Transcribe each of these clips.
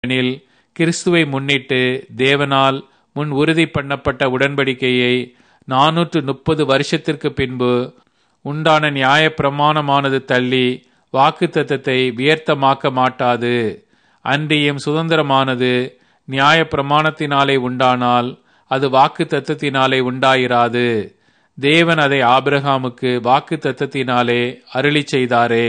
எனில் கிறிஸ்துவை முன்னிட்டு தேவனால் முன் உறுதி பண்ணப்பட்ட உடன்படிக்கையை நாநூற்று முப்பது வருஷத்திற்கு பின்பு உண்டான நியாய பிரமாணமானது தள்ளி வாக்குத்தத்தத்தை வியர்த்தமாக்க மாட்டாது அன்றியும் சுதந்திரமானது நியாய பிரமாணத்தினாலே உண்டானால் அது வாக்கு தத்தத்தினாலே உண்டாயிராது தேவன் அதை ஆபிரகாமுக்கு வாக்கு தத்தத்தினாலே அருளி செய்தாரே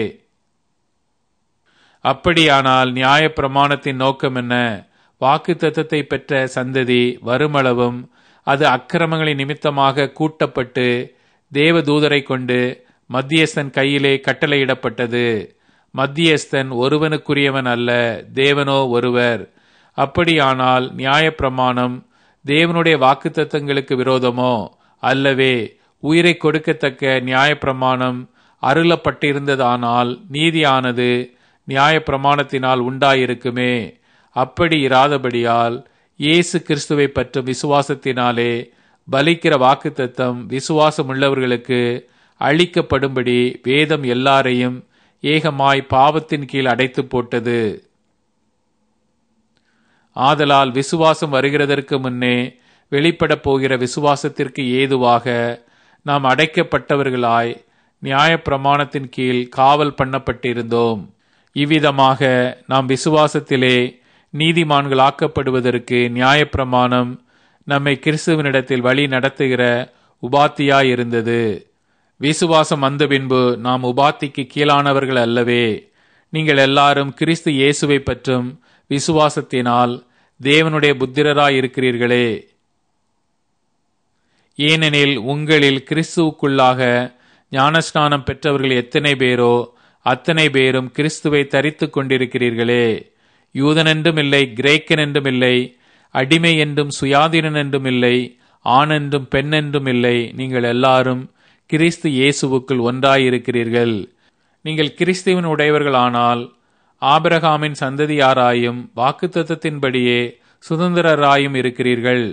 அப்படியானால் நியாய பிரமாணத்தின் நோக்கம் என்ன வாக்கு தத்தத்தை பெற்ற சந்ததி வருமளவும் அது அக்கிரமங்களின் நிமித்தமாக கூட்டப்பட்டு தேவ தூதரை கொண்டு மத்தியஸ்தன் கையிலே கட்டளையிடப்பட்டது மத்தியஸ்தன் ஒருவனுக்குரியவன் அல்ல தேவனோ ஒருவர் அப்படியானால் நியாயப்பிரமாணம் தேவனுடைய வாக்குத்தத்தங்களுக்கு விரோதமோ அல்லவே உயிரை கொடுக்கத்தக்க நியாயப்பிரமாணம் அருளப்பட்டிருந்ததானால் நீதியானது நியாயப்பிரமாணத்தினால் உண்டாயிருக்குமே அப்படி இராதபடியால் இயேசு கிறிஸ்துவை பற்றும் விசுவாசத்தினாலே பலிக்கிற வாக்குத்தத்தம் விசுவாசம் உள்ளவர்களுக்கு அளிக்கப்படும்படி வேதம் எல்லாரையும் ஏகமாய் பாவத்தின் கீழ் அடைத்து போட்டது ஆதலால் விசுவாசம் வருகிறதற்கு முன்னே வெளிப்படப் போகிற விசுவாசத்திற்கு ஏதுவாக நாம் அடைக்கப்பட்டவர்களாய் நியாயப்பிரமாணத்தின் கீழ் காவல் பண்ணப்பட்டிருந்தோம் இவ்விதமாக நாம் விசுவாசத்திலே நீதிமான்களாக்கப்படுவதற்கு நியாயப்பிரமாணம் நம்மை கிறிஸ்துவனிடத்தில் வழி நடத்துகிற உபாத்தியாயிருந்தது விசுவாசம் வந்த பின்பு நாம் உபாத்திக்கு கீழானவர்கள் அல்லவே நீங்கள் எல்லாரும் கிறிஸ்து இயேசுவை பற்றும் விசுவாசத்தினால் தேவனுடைய புத்திரராய் இருக்கிறீர்களே ஏனெனில் உங்களில் கிறிஸ்துவுக்குள்ளாக ஞானஸ்நானம் பெற்றவர்கள் எத்தனை பேரோ அத்தனை பேரும் கிறிஸ்துவை தரித்து கொண்டிருக்கிறீர்களே யூதன் என்றும் இல்லை கிரேக்கன் என்றும் இல்லை அடிமை என்றும் சுயாதீனன் என்றும் இல்லை ஆண் என்றும் பெண் என்றும் இல்லை நீங்கள் எல்லாரும் கிறிஸ்து இயேசுவுக்குள் ஒன்றாயிருக்கிறீர்கள் நீங்கள் கிறிஸ்துவின் உடையவர்களானால் ஆபிரகாமின் சந்ததியாராயும் வாக்குத்தத்தின்படியே சுதந்திரராயும் இருக்கிறீர்கள்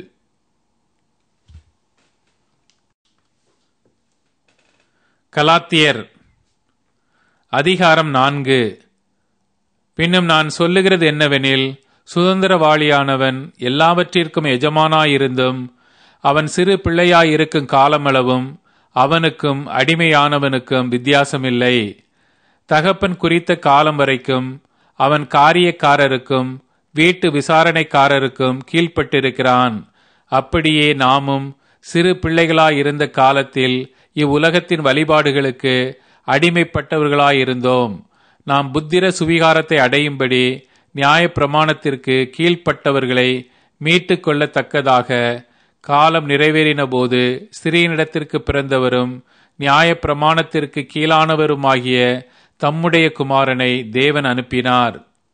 கலாத்தியர் அதிகாரம் நான்கு பின்னும் நான் சொல்லுகிறது என்னவெனில் சுதந்திரவாளியானவன் எல்லாவற்றிற்கும் எஜமானாயிருந்தும் அவன் சிறு பிள்ளையாயிருக்கும் காலமளவும் அவனுக்கும் அடிமையானவனுக்கும் வித்தியாசமில்லை தகப்பன் குறித்த காலம் வரைக்கும் அவன் காரியக்காரருக்கும் வீட்டு விசாரணைக்காரருக்கும் கீழ்ப்பட்டிருக்கிறான் அப்படியே நாமும் சிறு பிள்ளைகளாயிருந்த காலத்தில் இவ்வுலகத்தின் வழிபாடுகளுக்கு அடிமைப்பட்டவர்களாயிருந்தோம் நாம் புத்திர சுவிகாரத்தை அடையும்படி நியாய பிரமாணத்திற்கு கீழ்ப்பட்டவர்களை மீட்டு கொள்ளத்தக்கதாக காலம் நிறைவேறின போது ஸ்திரீனிடத்திற்கு பிறந்தவரும் நியாய பிரமாணத்திற்கு கீழானவருமாகிய தம்முடைய குமாரனை தேவன் அனுப்பினார்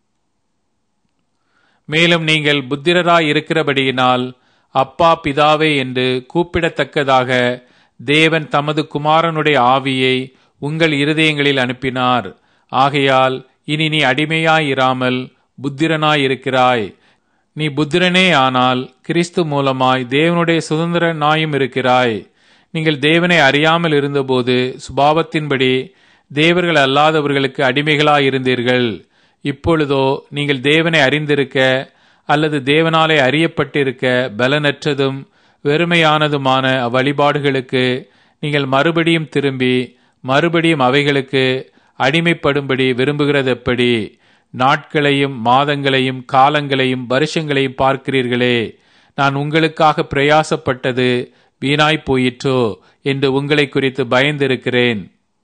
மேலும் நீங்கள் புத்திரராய் இருக்கிறபடியினால் அப்பா பிதாவே என்று கூப்பிடத்தக்கதாக தேவன் தமது குமாரனுடைய ஆவியை உங்கள் இருதயங்களில் அனுப்பினார் ஆகையால் இனி நீ அடிமையாயிராமல் புத்திரனாயிருக்கிறாய் நீ புத்திரனே ஆனால் கிறிஸ்து மூலமாய் தேவனுடைய சுதந்திரனாயும் இருக்கிறாய் நீங்கள் தேவனை அறியாமல் இருந்தபோது சுபாவத்தின்படி தேவர்கள் அல்லாதவர்களுக்கு அடிமைகளாயிருந்தீர்கள் இப்பொழுதோ நீங்கள் தேவனை அறிந்திருக்க அல்லது தேவனாலே அறியப்பட்டிருக்க பலனற்றதும் வெறுமையானதுமான அவ்வழிபாடுகளுக்கு நீங்கள் மறுபடியும் திரும்பி மறுபடியும் அவைகளுக்கு அடிமைப்படும்படி விரும்புகிறது எப்படி நாட்களையும் மாதங்களையும் காலங்களையும் வருஷங்களையும் பார்க்கிறீர்களே நான் உங்களுக்காக பிரயாசப்பட்டது வீணாய் போயிற்றோ என்று உங்களை குறித்து பயந்திருக்கிறேன்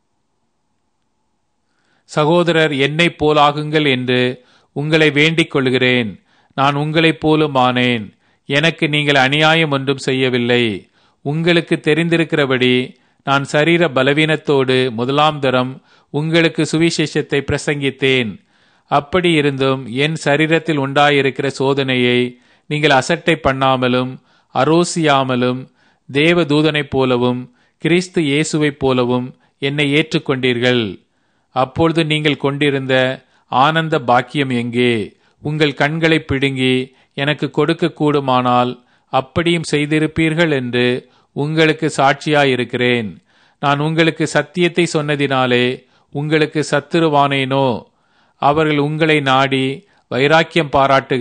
சகோதரர் என்னை போலாகுங்கள் என்று உங்களை வேண்டிக் கொள்கிறேன் நான் உங்களைப் போலும் ஆனேன் எனக்கு நீங்கள் அநியாயம் ஒன்றும் செய்யவில்லை உங்களுக்கு தெரிந்திருக்கிறபடி நான் சரீர பலவீனத்தோடு முதலாம் தரம் உங்களுக்கு சுவிசேஷத்தை பிரசங்கித்தேன் அப்படி இருந்தும் என் சரீரத்தில் உண்டாயிருக்கிற சோதனையை நீங்கள் அசட்டை பண்ணாமலும் அரோசியாமலும் தேவ தூதனைப் போலவும் கிறிஸ்து இயேசுவைப் போலவும் என்னை ஏற்றுக்கொண்டீர்கள் அப்பொழுது நீங்கள் கொண்டிருந்த ஆனந்த பாக்கியம் எங்கே உங்கள் கண்களை பிடுங்கி எனக்கு கொடுக்க கூடுமானால் அப்படியும் செய்திருப்பீர்கள் என்று உங்களுக்கு சாட்சியாயிருக்கிறேன் நான் உங்களுக்கு சத்தியத்தை சொன்னதினாலே உங்களுக்கு சத்துருவானேனோ அவர்கள் உங்களை நாடி வைராக்கியம் பாராட்டுகிற